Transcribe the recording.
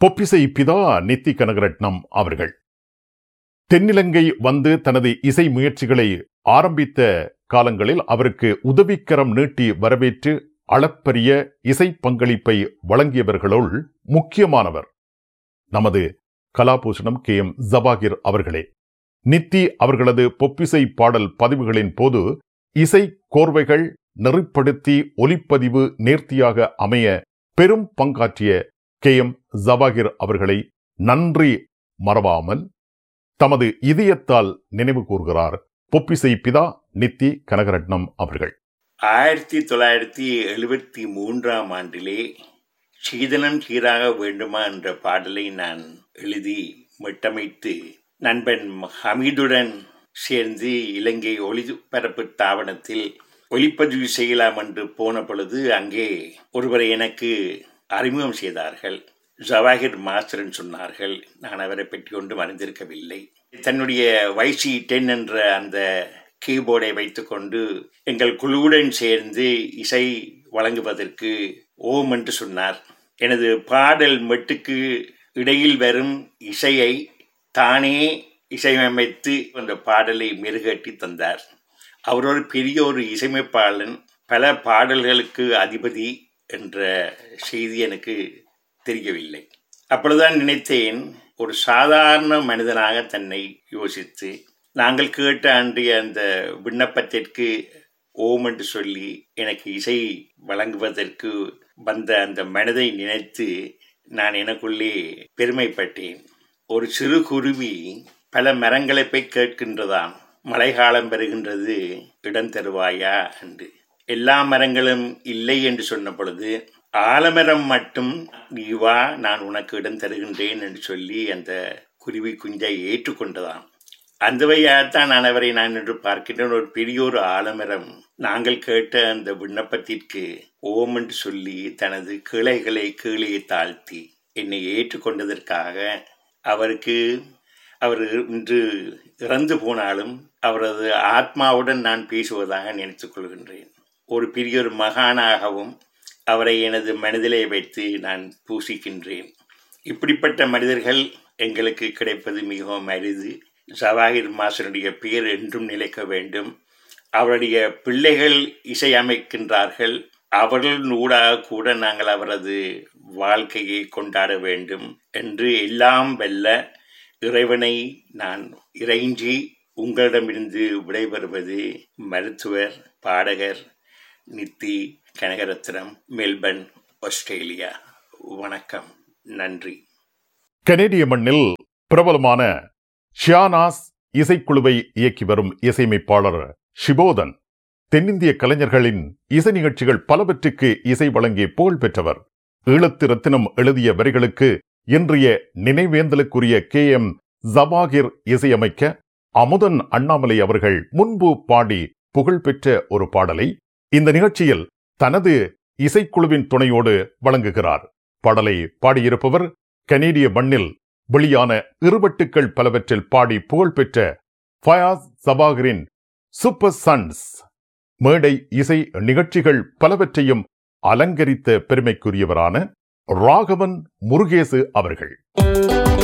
பொப்பிசை பிதா நித்தி கனகரட்னம் அவர்கள் தென்னிலங்கை வந்து தனது இசை முயற்சிகளை ஆரம்பித்த காலங்களில் அவருக்கு உதவிக்கரம் நீட்டி வரவேற்று அளப்பரிய இசை பங்களிப்பை வழங்கியவர்களுள் முக்கியமானவர் நமது கலாபூஷணம் கே எம் ஜபாகிர் அவர்களே நித்தி அவர்களது பொப்பிசை பாடல் பதிவுகளின் போது இசை கோர்வைகள் நெறிப்படுத்தி ஒலிப்பதிவு நேர்த்தியாக அமைய பெரும் பங்காற்றிய கே எம் ஜபாகிர் அவர்களை நன்றி மறவாமல் தமது இதயத்தால் நினைவு கூர்கிறார் பொப்பிசை பிதா நித்தி கனகரட்னம் அவர்கள் ஆயிரத்தி தொள்ளாயிரத்தி எழுபத்தி மூன்றாம் ஆண்டிலே சீதனம் சீராக வேண்டுமா என்ற பாடலை நான் எழுதி மீட்டமைத்து நண்பன் ஹமீதுடன் சேர்ந்து இலங்கை ஒளிபரப்பு தாவனத்தில் ஒளிப்பதிவு செய்யலாம் என்று போன பொழுது அங்கே ஒருவரை எனக்கு அறிமுகம் செய்தார்கள் ஜவாஹிர் மாஸ்டரன் சொன்னார்கள் நான் அவரை பற்றி ஒன்றும் அறிந்திருக்கவில்லை தன்னுடைய வைசி டென் என்ற அந்த கீபோர்டை வைத்துக்கொண்டு எங்கள் குழுவுடன் சேர்ந்து இசை வழங்குவதற்கு ஓம் என்று சொன்னார் எனது பாடல் மெட்டுக்கு இடையில் வரும் இசையை தானே இசையமைத்து அந்த பாடலை மெருகட்டி தந்தார் அவர் ஒரு பெரிய ஒரு இசையமைப்பாளன் பல பாடல்களுக்கு அதிபதி என்ற செய்தி எனக்கு தெரியவில்லை அப்பொழுதுதான் நினைத்தேன் ஒரு சாதாரண மனிதனாக தன்னை யோசித்து நாங்கள் கேட்ட அன்றைய அந்த விண்ணப்பத்திற்கு ஓம் என்று சொல்லி எனக்கு இசை வழங்குவதற்கு வந்த அந்த மனதை நினைத்து நான் எனக்குள்ளே பெருமைப்பட்டேன் ஒரு சிறு குருவி பல மரங்களை போய் கேட்கின்றதாம் மழைக்காலம் பெறுகின்றது இடம் தருவாயா என்று எல்லா மரங்களும் இல்லை என்று சொன்ன பொழுது ஆலமரம் மட்டும் நீ வா நான் உனக்கு இடம் தருகின்றேன் என்று சொல்லி அந்த குருவி குஞ்சை ஏற்றுக்கொண்டதாம் அந்த வழியாகத்தான் நான் அவரை நான் என்று பார்க்கின்றேன் ஒரு பெரிய ஒரு ஆலமரம் நாங்கள் கேட்ட அந்த விண்ணப்பத்திற்கு ஓம் என்று சொல்லி தனது கிளைகளை கீழே தாழ்த்தி என்னை ஏற்றுக்கொண்டதற்காக அவருக்கு அவர் இன்று இறந்து போனாலும் அவரது ஆத்மாவுடன் நான் பேசுவதாக நினைத்துக் கொள்கின்றேன் ஒரு பெரிய ஒரு மகானாகவும் அவரை எனது மனதிலே வைத்து நான் பூசிக்கின்றேன் இப்படிப்பட்ட மனிதர்கள் எங்களுக்கு கிடைப்பது மிகவும் அரிது ஜவாஹிர் மாசனுடைய பெயர் என்றும் நிலைக்க வேண்டும் அவருடைய பிள்ளைகள் இசையமைக்கின்றார்கள் அவர்கள் ஊடாக கூட நாங்கள் அவரது வாழ்க்கையை கொண்டாட வேண்டும் என்று எல்லாம் வெல்ல இறைவனை நான் இறைஞ்சி உங்களிடமிருந்து விடைபெறுவது மருத்துவர் பாடகர் நித்தி கனகரத்னம் மெல்பர்ன் ஆஸ்திரேலியா வணக்கம் நன்றி கனேடிய மண்ணில் பிரபலமான ஷியானாஸ் இசைக்குழுவை இயக்கி வரும் இசையமைப்பாளர் ஷிபோதன் தென்னிந்திய கலைஞர்களின் இசை நிகழ்ச்சிகள் பலவற்றுக்கு இசை வழங்கி புகழ் பெற்றவர் ஈழத்து ரத்தினம் எழுதிய வரிகளுக்கு இன்றைய நினைவேந்தலுக்குரிய கே எம் ஜபாகிர் இசையமைக்க அமுதன் அண்ணாமலை அவர்கள் முன்பு பாடி புகழ்பெற்ற ஒரு பாடலை இந்த நிகழ்ச்சியில் தனது இசைக்குழுவின் துணையோடு வழங்குகிறார் பாடலை பாடியிருப்பவர் கனேடிய மண்ணில் வெளியான இருவட்டுக்கள் பலவற்றில் பாடி புகழ்பெற்ற ஃபயாஸ் சபாகரின் சூப்பர் சன்ஸ் மேடை இசை நிகழ்ச்சிகள் பலவற்றையும் அலங்கரித்த பெருமைக்குரியவரான ராகவன் முருகேசு அவர்கள்